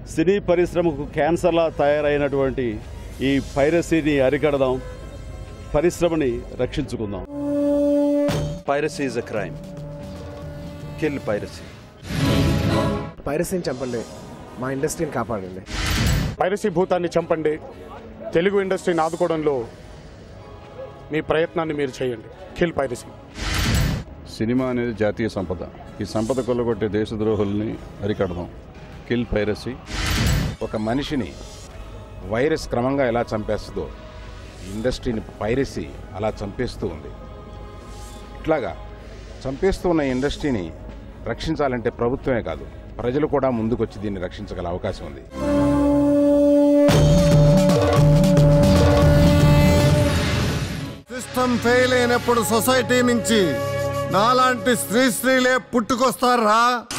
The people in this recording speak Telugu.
సినీ పరిశ్రమకు క్యాన్సర్లా తయారైనటువంటి ఈ పైరసీని అరికడదాం పరిశ్రమని రక్షించుకుందాం piracy is a crime kill piracy పైరసీని చంపండి మా ఇండస్ట్రీని కాపాడండి పైరసీ భూతాన్ని చంపండి తెలుగు ఇండస్ట్రీని ఆదుకోవడంలో మీ ప్రయత్నాన్ని మీరు చేయండి కిల్ పైరసీ సినిమా అనేది జాతీయ సంపద ఈ సంపద కొల్లగొట్టే దేశద్రోహుల్ని అరికడదాం కిల్ పైరసీ ఒక మనిషిని వైరస్ క్రమంగా ఎలా చంపేస్తుందో ఇండస్ట్రీని పైరసీ అలా చంపేస్తూ ఉంది ఇట్లాగా చంపేస్తూ ఉన్న ఇండస్ట్రీని రక్షించాలంటే ప్రభుత్వమే కాదు ప్రజలు కూడా ముందుకొచ్చి దీన్ని రక్షించగల అవకాశం ఉంది సిస్టమ్ ఫెయిల్ అయినప్పుడు సొసైటీ నుంచి నాలాంటి స్త్రీ స్త్రీలే పుట్టుకొస్తారా